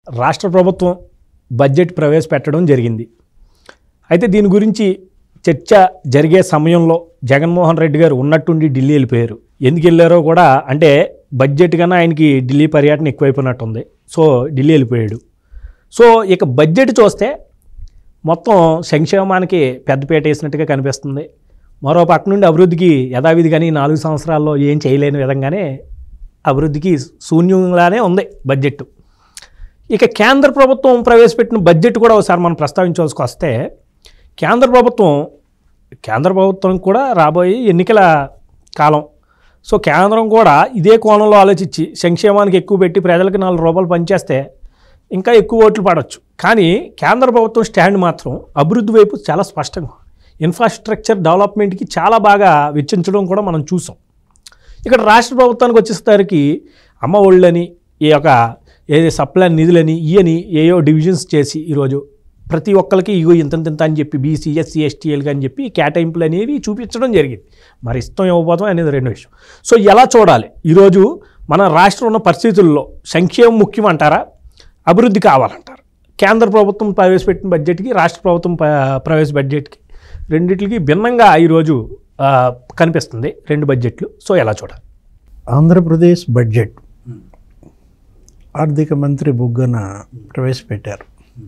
రాష్ట్ర ప్రభుత్వం బడ్జెట్ ప్రవేశపెట్టడం జరిగింది అయితే దీని గురించి చర్చ జరిగే సమయంలో జగన్మోహన్ రెడ్డి గారు ఉన్నట్టుండి ఢిల్లీ వెళ్ళిపోయారు ఎందుకు వెళ్ళారో కూడా అంటే బడ్జెట్ కన్నా ఆయనకి ఢిల్లీ పర్యటన ఎక్కువైపోయినట్టుంది సో ఢిల్లీ వెళ్ళిపోయాడు సో ఇక బడ్జెట్ చూస్తే మొత్తం సంక్షేమానికి పెద్దపీట వేసినట్టుగా కనిపిస్తుంది మరో పక్క నుండి అభివృద్ధికి యథావిధి కానీ నాలుగు సంవత్సరాల్లో ఏం చేయలేని విధంగానే అభివృద్ధికి శూన్యంలానే ఉంది బడ్జెట్ ఇక కేంద్ర ప్రభుత్వం ప్రవేశపెట్టిన బడ్జెట్ కూడా ఒకసారి మనం ప్రస్తావించాల్సి వస్తే కేంద్ర ప్రభుత్వం కేంద్ర ప్రభుత్వం కూడా రాబోయే ఎన్నికల కాలం సో కేంద్రం కూడా ఇదే కోణంలో ఆలోచించి సంక్షేమానికి ఎక్కువ పెట్టి ప్రజలకు నాలుగు రూపాయలు పనిచేస్తే ఇంకా ఎక్కువ ఓట్లు పడవచ్చు కానీ కేంద్ర ప్రభుత్వం స్టాండ్ మాత్రం అభివృద్ధి వైపు చాలా స్పష్టంగా ఇన్ఫ్రాస్ట్రక్చర్ డెవలప్మెంట్కి చాలా బాగా వెచ్చించడం కూడా మనం చూసాం ఇక్కడ రాష్ట్ర ప్రభుత్వానికి వచ్చేసరికి అమ్మ ఒళ్ళని ఈ యొక్క ఏది సప్లై నిధులని ఇయని ఏయో డివిజన్స్ చేసి ఈరోజు ప్రతి ఒక్కరికి ఇగో ఇంత ఇంత అని చెప్పి బీసీ ఎస్సీ ఎస్టీఎల్గా అని చెప్పి కేటాయింపులు అనేవి చూపించడం జరిగింది మరి ఇష్టం ఇవ్వబోతాం అనేది రెండో విషయం సో ఎలా చూడాలి ఈరోజు మన రాష్ట్రం ఉన్న పరిస్థితుల్లో సంక్షేమం ముఖ్యం అంటారా అభివృద్ధి కావాలంటారు కేంద్ర ప్రభుత్వం ప్రవేశపెట్టిన బడ్జెట్కి రాష్ట్ర ప్రభుత్వం ప- ప్రవేశ బడ్జెట్కి రెండిటికి భిన్నంగా ఈరోజు ఆ, కనిపిస్తుంది రెండు బడ్జెట్లు సో ఎలా చూడాలి ఆంధ్రప్రదేశ్ బడ్జెట్ ఆర్థిక మంత్రి బుగ్గన ప్రవేశపెట్టారు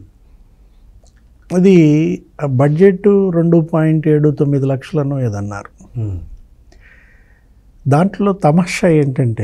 అది ఆ బడ్జెట్ రెండు పాయింట్ ఏడు తొమ్మిది లక్షలను ఏదన్నారు దాంట్లో తమాషా ఏంటంటే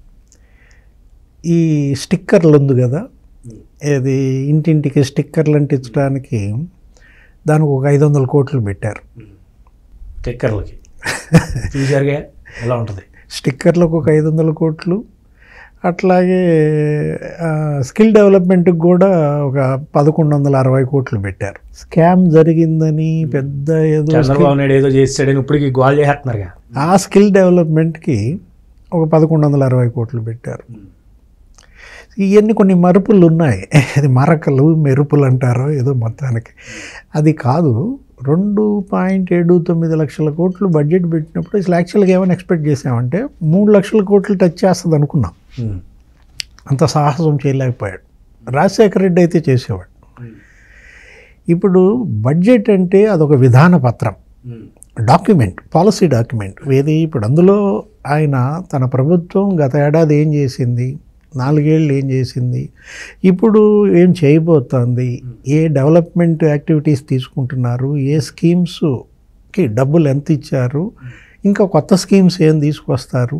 ఈ స్టిక్కర్లు ఉంది కదా ఏది ఇంటింటికి స్టిక్కర్లు అంటించడానికి దానికి ఒక ఐదు వందల కోట్లు పెట్టారు టిక్కర్లకి చూసారుగా ఎలా ఉంటుంది స్టిక్కర్లకు ఒక ఐదు వందల కోట్లు అట్లాగే ఆ, స్కిల్ డెవలప్మెంట్కి కూడా ఒక పదకొండు వందల అరవై కోట్లు పెట్టారు స్కామ్ జరిగిందని పెద్ద ఏదో చంద్రబాబు నాయుడు ఏదో చేస్తాడని ఇప్పటికి గోల్ చేస్తున్నారుగా ఆ స్కిల్ డెవలప్మెంట్కి ఒక పదకొండు వందల అరవై కోట్లు పెట్టారు ఇవన్నీ కొన్ని మరుపులు ఉన్నాయి అది మరకలు మెరుపులు అంటారో ఏదో మొత్తానికి అది కాదు రెండు పాయింట్ ఏడు తొమ్మిది లక్షల కోట్లు బడ్జెట్ పెట్టినప్పుడు అసలు యాక్చువల్గా ఏమైనా ఎక్స్పెక్ట్ చేసామంటే మూడు లక్షల కోట్లు టచ్ చేస్తుంది అనుకున్నాం అంత సాహసం చేయలేకపోయాడు రాజశేఖర రెడ్డి అయితే చేసేవాడు ఇప్పుడు బడ్జెట్ అంటే అదొక విధాన పత్రం డాక్యుమెంట్ పాలసీ డాక్యుమెంట్ ఏది ఇప్పుడు అందులో ఆయన తన ప్రభుత్వం గత ఏడాది ఏం చేసింది నాలుగేళ్ళు ఏం చేసింది ఇప్పుడు ఏం చేయబోతోంది ఏ డెవలప్మెంట్ యాక్టివిటీస్ తీసుకుంటున్నారు ఏ స్కీమ్స్కి డబ్బులు ఎంత ఇచ్చారు ఇంకా కొత్త స్కీమ్స్ ఏం తీసుకొస్తారు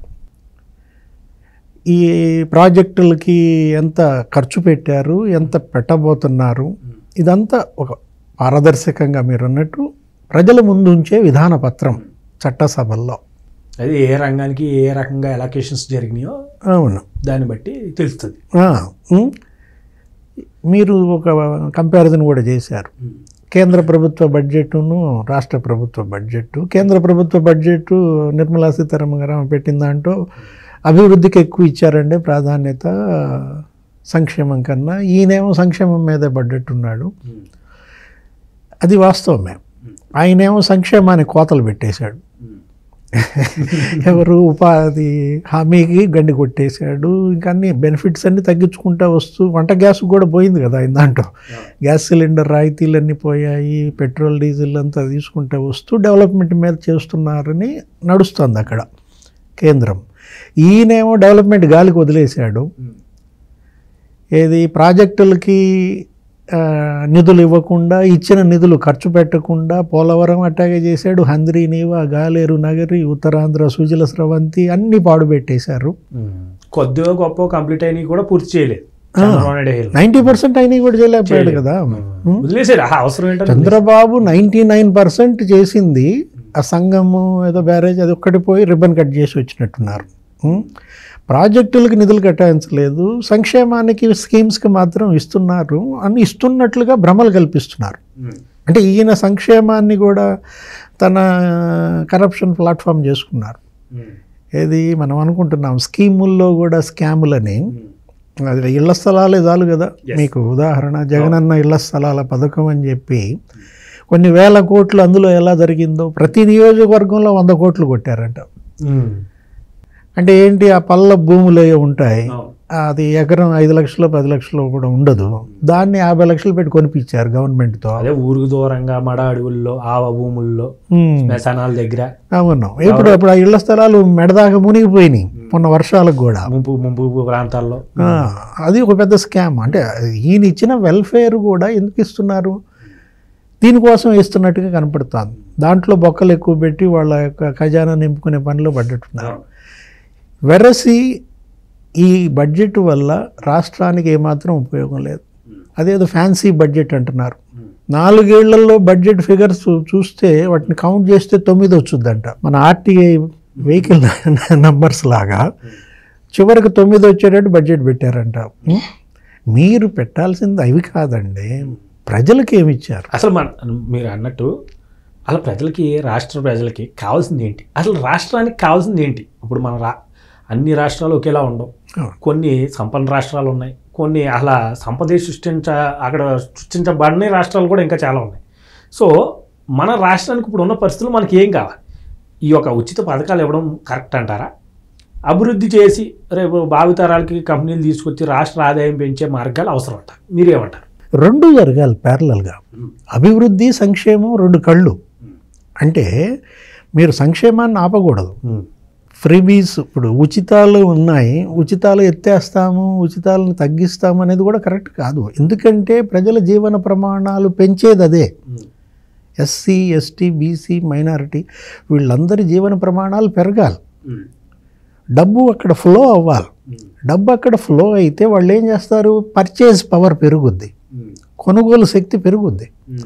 ఈ ప్రాజెక్టులకి ఎంత ఖర్చు పెట్టారు ఎంత పెట్టబోతున్నారు ఇదంతా ఒక పారదర్శకంగా మీరు అన్నట్టు ప్రజల ముందు ఉంచే విధాన పత్రం చట్టసభల్లో అది ఏ రంగానికి ఏ రకంగా ఎలకేషన్స్ జరిగినాయో అవును దాన్ని బట్టి తెలుస్తుంది ఆ, ఉం. మీరు ఒక కంపారిజన్ కూడా చేశారు కేంద్ర ప్రభుత్వ బడ్జెట్ను రాష్ట్ర ప్రభుత్వ బడ్జెట్ కేంద్ర ప్రభుత్వ బడ్జెట్ నిర్మలా సీతారామన్ గారు పెట్టిన దాంట్లో అభివృద్ధికి ఎక్కువ ఇచ్చారండి ప్రాధాన్యత సంక్షేమం కన్నా ఈయనేమో సంక్షేమం మీద బడ్జెట్ ఉన్నాడు అది వాస్తవమే ఆయనేమో సంక్షేమాన్ని కోతలు పెట్టేశాడు ఎవరు ఉపాధి హామీకి గండి కొట్టేశాడు ఇంకా అన్ని బెనిఫిట్స్ అన్ని తగ్గించుకుంటా వస్తూ వంట గ్యాస్ కూడా పోయింది కదా ఆయన దాంట్లో గ్యాస్ సిలిండర్ రాయితీలు అన్నీ పోయాయి పెట్రోల్ డీజిల్ అంతా తీసుకుంటా వస్తూ డెవలప్మెంట్ మీద చేస్తున్నారని నడుస్తుంది అక్కడ కేంద్రం ఈయనేమో డెవలప్మెంట్ గాలికి వదిలేశాడు ఏది ప్రాజెక్టులకి ఆ, నిధులు ఇవ్వకుండా ఇచ్చిన నిధులు ఖర్చు పెట్టకుండా పోలవరం అట్టాగే చేశాడు హంద్రి నీవా గాలేరు నగరి ఉత్తరాంధ్ర సుజల స్రవంతి అన్ని పాడుపెట్టేశారు కొద్దిగా గొప్ప కంప్లీట్ అయినవి కూడా పూర్తి చేయలేదు చంద్రబాబు నాయుడు హేళన. నైంటీ పర్సెంట్ అయినవి కూడా చేయలేకపోయాడు కదా వదిలేసాడు ఆ అవసరం ఏంటో చంద్రబాబు నైంటీ నైన్ పర్సెంట్ చేసింది ఆ సంఘము ఏదో బ్యారేజ్ అది ఒక్కటి పోయి రిబ్బన్ కట్ చేసి వచ్చినట్టున్నారు ఉం? ప్రాజెక్టులకు నిధులు కేటాయించలేదు సంక్షేమానికి స్కీమ్స్కి మాత్రం ఇస్తున్నారు అని ఇస్తున్నట్లుగా భ్రమలు కల్పిస్తున్నారు అంటే ఈయన సంక్షేమాన్ని కూడా తన కరప్షన్ ప్లాట్ఫామ్ చేసుకున్నారు ఏది మనం అనుకుంటున్నాం స్కీముల్లో కూడా స్కాములని అది ఇళ్ల స్థలాలే చాలు కదా మీకు ఉదాహరణ జగనన్న ఇళ్ల స్థలాల పథకం అని చెప్పి కొన్ని వేల కోట్లు అందులో ఎలా జరిగిందో ప్రతి నియోజకవర్గంలో వంద కోట్లు కొట్టారంట అంటే ఏంటి ఆ పల్ల భూములు ఏ ఉంటాయి అది ఎకరం ఐదు లక్షలు పది లక్షలు కూడా ఉండదు దాన్ని యాభై లక్షలు పెట్టి కొనిపించారు గవర్నమెంట్తో అదే ఊరికి దూరంగా మడ అడవుల్లో ఆవ భూముల్లో ఉమ్. శ్మశానాల దగ్గర అవును ఇప్పుడు ఇప్పుడు ఆ ఇళ్ల స్థలాలు మెడదాకా మునిగిపోయినాయి మొన్న వర్షాలకు కూడా ముంపు ముంపు ప్రాంతాల్లో ఆ, అది ఒక పెద్ద స్కామ్ అంటే ఈయన ఇచ్చిన వెల్ఫేర్ కూడా ఎందుకు ఇస్తున్నారు దీనికోసం ఇస్తున్నట్టుగా కనపడుతుంది దాంట్లో బొక్కలు ఎక్కువ పెట్టి వాళ్ళ యొక్క ఖజానా నింపుకునే పనిలో పడ్డట్టున్నారు వెరసి ఈ బడ్జెట్ వల్ల రాష్ట్రానికి ఏమాత్రం ఉపయోగం లేదు అదేదో ఫ్యాన్సీ బడ్జెట్ అంటున్నారు నాలుగేళ్లలో బడ్జెట్ ఫిగర్స్ చూస్తే వాటిని కౌంట్ చేస్తే తొమ్మిది వచ్చుద్దంట మన ఆర్టీఐ వెహికల్ నంబర్స్ లాగా చివరికి తొమ్మిది వచ్చేటట్టు బడ్జెట్ పెట్టారంట ఉం? మీరు పెట్టాల్సింది అవి కాదండి ప్రజలకు ఏమి ఇచ్చారు అసలు మన మీరు అన్నట్టు అసలు ప్రజలకి రాష్ట్ర ప్రజలకి కావాల్సింది ఏంటి అసలు రాష్ట్రానికి కావాల్సింది ఏంటి ఇప్పుడు మన రా అన్ని రాష్ట్రాలు ఒకేలా ఉండవు అవును. కొన్ని సంపన్న రాష్ట్రాలు ఉన్నాయి కొన్ని అసలు సంపద సృష్టించ అక్కడ సృష్టించబడిన రాష్ట్రాలు కూడా ఇంకా చాలా ఉన్నాయి సో మన రాష్ట్రానికి ఇప్పుడు ఉన్న పరిస్థితులు మనకి ఏం కావాలి ఈ యొక్క ఉచిత పథకాలు ఇవ్వడం కరెక్ట్ అంటారా అభివృద్ధి చేసి రేపు భావితరాలకి కంపెనీలు తీసుకొచ్చి రాష్ట్ర ఆదాయం పెంచే మార్గాలు అవసరం అంట మీరేమంటారు రెండు జరగాలి ప్యారలల్గా అభివృద్ధి సంక్షేమం రెండు కళ్ళు అంటే మీరు సంక్షేమాన్ని ఆపకూడదు ఫ్రీబీస్ ఇప్పుడు ఉచితాలు ఉన్నాయి ఉచితాలు ఎత్తేస్తాము ఉచితాలను తగ్గిస్తాము అనేది కూడా కరెక్ట్ కాదు ఎందుకంటే ప్రజల జీవన ప్రమాణాలు పెంచేది అదే ఎస్సీ ఎస్టీ బీసీ మైనారిటీ వీళ్ళందరి జీవన ప్రమాణాలు పెరగాలి డబ్బు అక్కడ ఫ్లో అవ్వాలి డబ్బు అక్కడ ఫ్లో అయితే వాళ్ళు ఏం చేస్తారు పర్చేజ్ పవర్ పెరుగుద్ది కొనుగోలు శక్తి పెరుగుద్ది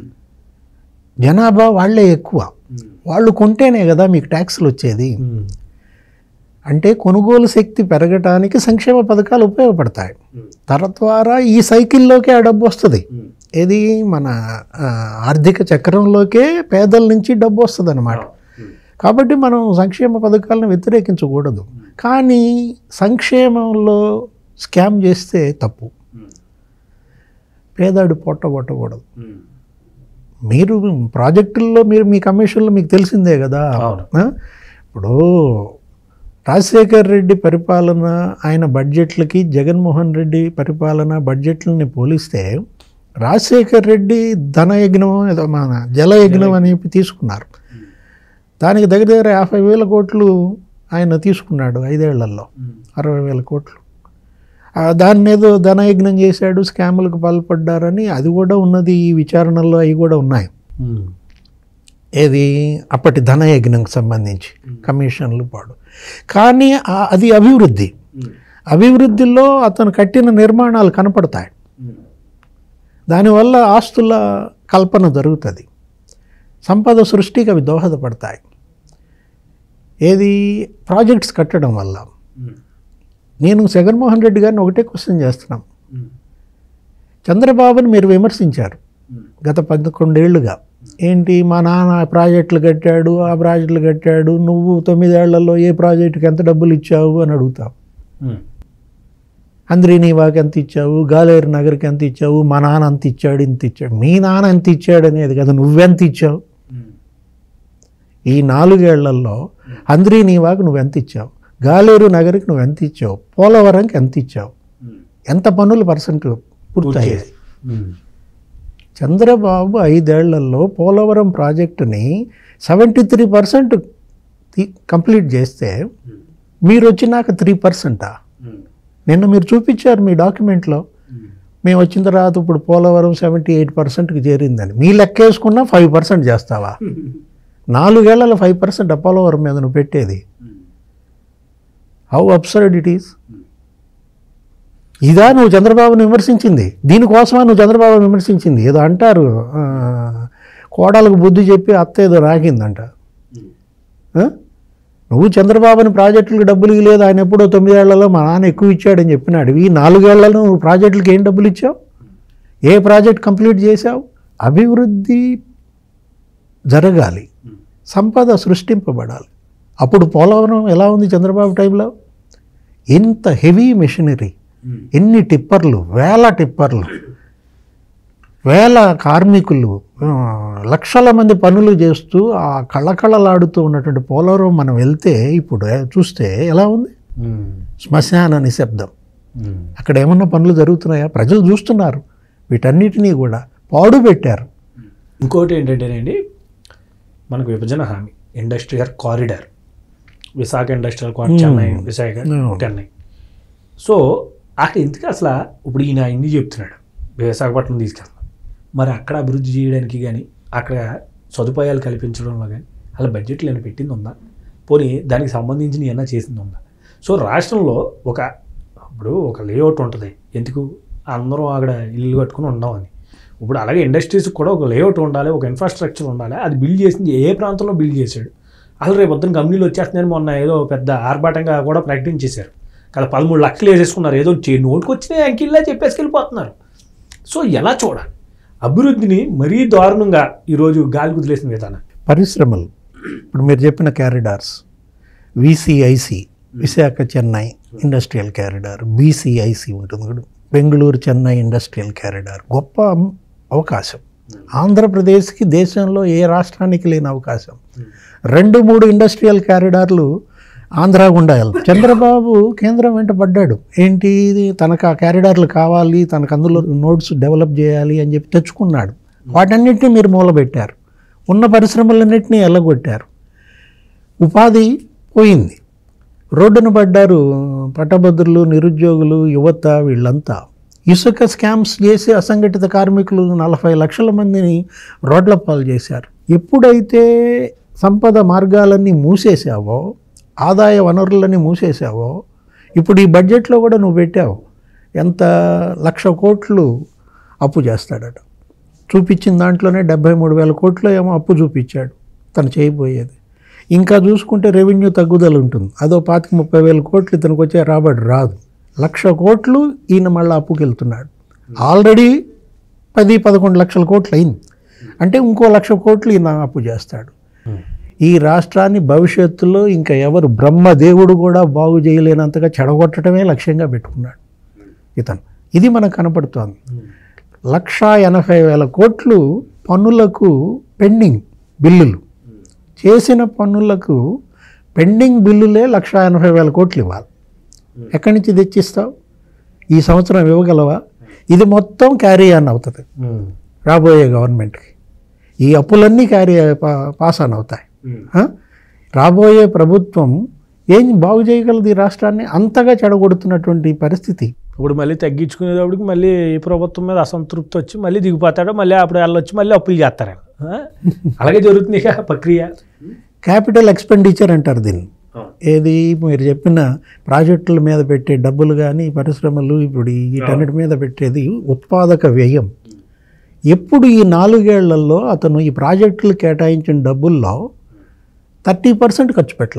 జనాభా వాళ్ళే ఎక్కువ వాళ్ళు కొంటేనే కదా మీకు ట్యాక్స్లు వచ్చేది అంటే కొనుగోలు శక్తి పెరగటానికి సంక్షేమ పథకాలు ఉపయోగపడతాయి తద్వారా ఈ సైకిల్లోకే ఆ డబ్బు వస్తుంది ఏది మన ఆ, ఆర్థిక చక్రంలోకే పేదల నుంచి డబ్బు వస్తుంది అనమాట కాబట్టి మనం సంక్షేమ పథకాలను వ్యతిరేకించకూడదు కానీ సంక్షేమంలో స్కామ్ చేస్తే తప్పు పేదాడు పొట్ట కొట్టకూడదు మీరు ప్రాజెక్టుల్లో మీరు మీ కమిషన్లో మీకు తెలిసిందే కదా అవును. ఆ? ఇప్పుడు రాజశేఖర్ రెడ్డి పరిపాలన ఆయన బడ్జెట్లకి జగన్మోహన్ రెడ్డి పరిపాలన బడ్జెట్లని పోలిస్తే రాజశేఖర్ రెడ్డి ధన యజ్ఞం ఏదో మన జల యజ్ఞం అని చెప్పి తీసుకున్నారు దానికి దగ్గర దగ్గర యాభై వేల కోట్లు ఆయన తీసుకున్నాడు ఐదేళ్లలో అరవై వేల కోట్లు ఆ, దాన్ని ఏదో ధనయజ్ఞం చేశాడు స్కాములకు పాల్పడ్డారని అది కూడా ఉన్నది ఈ విచారణల్లో అవి కూడా ఉన్నాయి ఏది అప్పటి ధనయజ్ఞంకి సంబంధించి కమిషన్లు పాడు కానీ ఆ- అది అభివృద్ధి అభివృద్ధిలో అతను కట్టిన నిర్మాణాలు కనపడతాయి దానివల్ల ఆస్తుల కల్పన జరుగుతుంది సంపద సృష్టికి అవి దోహదపడతాయి ఏది ప్రాజెక్ట్స్ కట్టడం వల్ల నేను జగన్మోహన్ రెడ్డి గారిని ఒకటే క్వశ్చన్ చేస్తున్నాం చంద్రబాబుని మీరు విమర్శించారు గత పదకొండేళ్లుగా ఏంటి మా నాన్న ఆ ప్రాజెక్టులు కట్టాడు ఆ ప్రాజెక్టులు కట్టాడు నువ్వు తొమ్మిదేళ్లలో ఏ ప్రాజెక్టుకి ఎంత డబ్బులు ఇచ్చావు అని అడుగుతావు అంద్రీనీవాకి ఎంత ఇచ్చావు గాలేరు నగర్కి ఎంత ఇచ్చావు మా నాన్న అంత ఇచ్చాడు ఇంత ఇచ్చాడు మీ నాన్న ఎంత ఇచ్చాడు అనేది కదా నువ్వెంత ఇచ్చావు ఈ నాలుగేళ్లలో అంద్రీనీవాకు నువ్వెంత ఇచ్చావు గాలేరు నగర్కి నువ్వు ఎంత ఇచ్చావు పోలవరంకి ఎంత ఇచ్చావు ఎంత పన్నులు పర్సెంట్ పూర్తయ్యాయి చంద్రబాబు ఐదేళ్లలో పోలవరం ప్రాజెక్టుని సెవెంటీ త్రీ పర్సెంట్ కంప్లీట్ చేస్తే మీరు వచ్చినాక త్రీ పర్సెంటా నిన్న మీరు చూపించారు మీ డాక్యుమెంట్లో మేము వచ్చిన తర్వాత ఇప్పుడు పోలవరం సెవెంటీ ఎయిట్ పర్సెంట్కి చేరిందని మీ లెక్క వేసుకున్నా ఫైవ్ పర్సెంట్ చేస్తావా నాలుగేళ్లలో ఫైవ్ పర్సెంట్ పోలవరం మీద నువ్వు పెట్టేది హౌ అబ్సర్డ్ ఇట్ ఈస్ ఇదా నువ్వు చంద్రబాబును విమర్శించింది దీనికోసమా నువ్వు చంద్రబాబును విమర్శించింది ఏదో అంటారు ఆ, కోడలకు బుద్ధి చెప్పి అత్త ఏదో రాగిందంట ఆ? నువ్వు చంద్రబాబుని ప్రాజెక్టులకు డబ్బులు ఇవ్వలేదు ఆయన ఎప్పుడో తొమ్మిదేళ్లలో మా నాన్న ఎక్కువ ఇచ్చాడని చెప్పినాడు ఈ నాలుగేళ్లలో నువ్వు ప్రాజెక్టులకు ఏం డబ్బులు ఇచ్చావు ఏ ప్రాజెక్ట్ కంప్లీట్ చేశావు అభివృద్ధి జరగాలి సంపద సృష్టింపబడాలి అప్పుడు పోలవరం ఎలా ఉంది చంద్రబాబు టైంలో ఇంత హెవీ మెషినరీ ఎన్ని టిప్పర్లు వేల టిప్పర్లు వేల కార్మికులు ఆ, లక్షల మంది పనులు చేస్తూ ఆ కళకళలాడుతూ ఉన్నటువంటి పోలవరం మనం వెళ్తే ఇప్పుడు చూస్తే ఎలా ఉంది శ్మశాన నిశ్శబ్దం అక్కడ ఏమన్నా పనులు జరుగుతున్నాయా ప్రజలు చూస్తున్నారు వీటన్నిటినీ కూడా పాడు పెట్టారు ఇంకోటి ఏంటంటేనండి మనకు విభజన హామీ industrial corridor Visakha industrial corridor Chennai Visakha అవును. చెన్నై సో అక్కడ ఎందుకు అసలు ఇప్పుడు ఈయన ఇన్ని చెప్తున్నాడు విశాఖపట్నం తీసుకెళ్తాం మరి అక్కడ అభివృద్ధి చేయడానికి కానీ అక్కడ సదుపాయాలు కల్పించడంలో కానీ అలా బడ్జెట్లు ఏమైనా పెట్టింది ఉందా పోనీ దానికి సంబంధించిన ఏమైనా చేసింది ఉందా సో రాష్ట్రంలో ఒక ఇప్పుడు ఒక లేఅవుట్ ఉంటుంది ఎందుకు అందరం అక్కడ ఇల్లు కట్టుకుని ఉండమని ఇప్పుడు అలాగే ఇండస్ట్రీస్కి కూడా ఒక లేఅవుట్ ఉండాలి ఒక ఇన్ఫ్రాస్ట్రక్చర్ ఉండాలి అది బిల్డ్ చేసింది ఏ ప్రాంతంలో బిల్డ్ చేశాడు అసలు రేపు పొద్దున్న కంపెనీలు వచ్చేస్తున్నాయని మొన్న ఏదో పెద్ద ఆర్భాటంగా కూడా ప్రకటించేశారు కదా పదమూడు లక్షలు వేసేసుకున్నారు ఏదో చే నోటుకు వచ్చినాయి అంకిల్లా చెప్పేసుకెళ్ళిపోతున్నారు సో ఎలా చూడాలి అభివృద్ధిని మరీ దారుణంగా ఈరోజు గాలి కుదిలేసిన విధానం పరిశ్రమలు ఇప్పుడు మీరు చెప్పిన corridors VCIC Visakha Chennai industrial corridor BCIC ఉంటుంది కూడా బెంగళూరు చెన్నై ఇండస్ట్రియల్ క్యారిడార్ గొప్ప అం- అవకాశం ఆంధ్రప్రదేశ్కి దేశంలో ఏ రాష్ట్రానికి లేని అవకాశం రెండు మూడు ఇండస్ట్రియల్ క్యారిడార్లు ఆంధ్ర గుండా వెళ్తాయి చంద్రబాబు కేంద్రం వెంట పడ్డాడు ఏంటి ఇది తనకు ఆ క్యారిడార్లు కావాలి తనకు అందులో నోట్స్ డెవలప్ చేయాలి అని చెప్పి తెచ్చుకున్నాడు వాటన్నిటిని మీరు మూలబెట్టారు ఉన్న పరిశ్రమలన్నింటినీ ఎల్లగొట్టారు ఉపాధి పోయింది రోడ్డున పడ్డారు పట్టభద్రులు నిరుద్యోగులు యువత వీళ్ళంతా ఇసుక స్కామ్స్ చేసి అసంఘటిత కార్మికులు నలభై లక్షల మందిని రోడ్ల పాలు చేశారు ఎప్పుడైతే సంపద మార్గాలన్నీ మూసేసావో ఆదాయ వనరులని మూసేసావో ఇప్పుడు ఈ బడ్జెట్లో కూడా నువ్వు పెట్టావు ఎంత లక్ష కోట్లు అప్పు చేస్తాడట చూపించిన దాంట్లోనే డెబ్బై మూడు వేల కోట్లు ఏమో అప్పు చూపించాడు తను చేయబోయేది ఇంకా చూసుకుంటే రెవెన్యూ తగ్గుదల ఉంటుంది అదో పాతిక ముప్పై వేల కోట్లు ఇతనికి వచ్చే రాబడి రాదు లక్ష కోట్లు ఈయన మళ్ళీ అప్పుకి వెళ్తున్నాడు ఆల్రెడీ పది పదకొండు లక్షల కోట్లు అయింది అంటే ఇంకో లక్ష కోట్లు ఈయన అప్పు చేస్తాడు ఈ రాష్ట్రాన్ని భవిష్యత్తులో ఇంకా ఎవరు బ్రహ్మదేవుడు కూడా బాగు చేయలేనంతగా చెడగొట్టడమే లక్ష్యంగా పెట్టుకున్నాడు ఇతను ఇది మనకు కనపడుతోంది లక్షా ఎనభై వేల కోట్లు పన్నులకు పెండింగ్ బిల్లులు చేసిన పన్నులకు పెండింగ్ బిల్లులే లక్షా ఎనభై వేల కోట్లు ఇవ్వాలి ఎక్కడి నుంచి తెచ్చిస్తావు ఈ సంవత్సరం ఇవ్వగలవా ఇది మొత్తం క్యారీ ఆన్ అవుతుంది రాబోయే గవర్నమెంట్కి ఈ అప్పులన్నీ క్యారీ పా- పాస్ ఆన్ అవుతాయి ఆ? రాబోయే ప్రభుత్వం ఏం బాగు చేయగలదు ఈ రాష్ట్రాన్ని అంతగా చెడగొడుతున్నటువంటి పరిస్థితి ఇప్పుడు మళ్ళీ తగ్గించుకునేటప్పటికి మళ్ళీ ఈ ప్రభుత్వం మీద అసంతృప్తి వచ్చి మళ్ళీ దిగిపోతాడు మళ్ళీ అప్పుడు వెళ్ళొచ్చి మళ్ళీ అప్పులు చేస్తారు ఆయన. ఆ? అలాగే జరుగుతుంది ఇక ప్రక్రియ క్యాపిటల్ ఎక్స్పెండిచర్ అంటారు దీన్ని ఏది మీరు చెప్పిన ప్రాజెక్టుల మీద పెట్టే డబ్బులు కానీ పరిశ్రమలు ఇప్పుడు ఈ వీటన్నిటి మీద పెట్టేది ఉత్పాదక వ్యయం ఎప్పుడు ఈ నాలుగేళ్లలో అతను ఈ ప్రాజెక్టులు కేటాయించిన డబ్బుల్లో థర్టీ పర్సెంట్ ఖర్చు పెట్టాల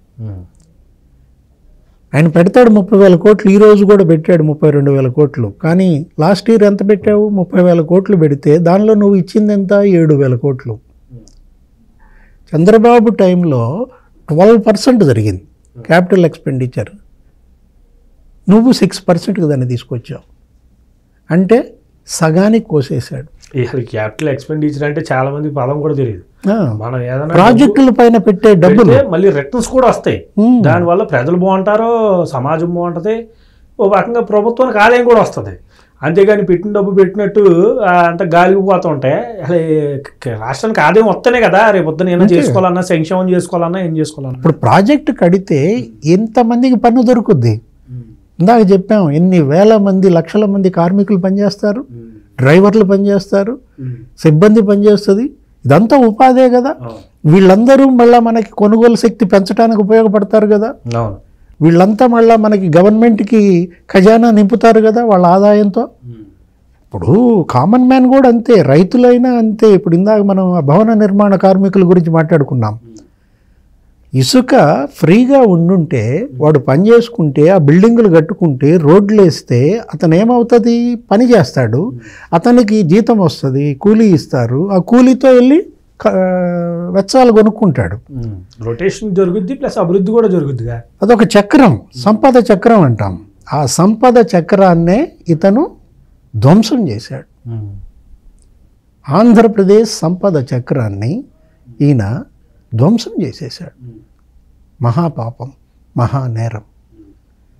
ఆయన పెడతాడు ముప్పై వేల కోట్లు ఈ రోజు కూడా పెట్టాడు ముప్పై రెండు వేల కోట్లు కానీ లాస్ట్ ఇయర్ ఎంత పెట్టావు ముప్పై వేల కోట్లు పెడితే దానిలో నువ్వు ఇచ్చింది ఎంత ఏడు వేల కోట్లు చంద్రబాబు టైంలో ట్వెల్వ్ పర్సెంట్ జరిగింది క్యాపిటల్ ఎక్స్పెండిచర్ నువ్వు సిక్స్ పర్సెంట్కి దాన్ని తీసుకొచ్చావు అంటే సగానికి కోసేశాడు ఇక క్యాపిటల్ ఎక్స్పెండిచర్ అంటే చాలా మంది పదం కూడా తెలియదు ఆ, మనం ఏదైనా ప్రాజెక్టుల పైన పెట్టే డబ్బులు పెడితే మళ్ళీ రిటర్న్స్ కూడా వస్తాయి ఉమ్, దానివల్ల ప్రజలు బాగుంటారు సమాజం బాగుంటుంది ఓ రకంగా ప్రభుత్వానికి ఆదాయం కూడా వస్తుంది అంతేగాని పెట్టిన డబ్బు పెట్టినట్టు ఆ, అంత గాలికి పోతూ ఉంటాయి అసలు ఈ క- రాష్ట్రానికి ఆదాయం వస్తేనే కదా రేపు పొద్దున ఏమైనా చేసుకోవాలన్నా సంక్షేమం చేసుకోవాలన్నా ఏం చేసుకోవాలన్నా ఇప్పుడు ప్రాజెక్టు కడితే ఎంతమందికి పన్ను దొరుకుద్ది ఇందాక చెప్పాం ఎన్ని వేల మంది లక్షల మంది కార్మికులు పనిచేస్తారు డ్రైవర్లు పనిచేస్తారు సిబ్బంది పనిచేస్తుంది ఇదంతా ఉపాధే కదా వీళ్ళందరూ మళ్ళీ మనకి కొనుగోలు శక్తి పెంచడానికి ఉపయోగపడతారు కదా అవును వీళ్ళంతా మళ్ళీ మనకి గవర్నమెంట్కి ఖజానా నింపుతారు కదా వాళ్ళ ఆదాయంతో ఇప్పుడు కామన్ మ్యాన్ కూడా అంతే రైతులైనా అంతే ఇప్పుడు ఇందాక మనం ఆ భవన నిర్మాణ కార్మికుల గురించి మాట్లాడుకున్నాం ఇసుక ఫ్రీగా ఉండుంటే వాడు పని చేసుకుంటే ఆ బిల్డింగులు కట్టుకుంటే రోడ్లు వేస్తే అతను ఏమవుతుంది పని చేస్తాడు అతనికి జీతం వస్తుంది కూలీ ఇస్తారు ఆ కూలీతో వెళ్ళి క- వెచ్చాలు కొనుక్కుంటాడు రొటేషన్ జరుగుద్ది ప్లస్ అభివృద్ధి కూడా జరుగుద్దిగా అదొక చక్రం సంపద చక్రం అంటాం ఆ సంపద చక్రాన్నే ఇతను ధ్వంసం చేశాడు ఆంధ్రప్రదేశ్ సంపద చక్రాన్ని ఈయన ధ్వంసం చేసేశాడు మహాపాపం మహానేరం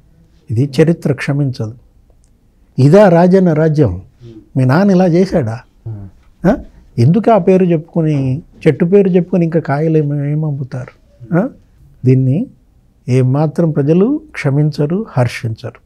ఇది చరిత్ర క్షమించదు ఇదా రాజన్న రాజ్యం మీ నాన్న ఇలా చేశాడా ఆ? ఎందుకు ఆ పేరు చెప్పుకొని చెట్టు పేరు చెప్పుకొని ఇంకా కాయలు ఏమి ఏం అమ్ముతారు ఆ? దీన్ని ఏమాత్రం ప్రజలు క్షమించరు హర్షించరు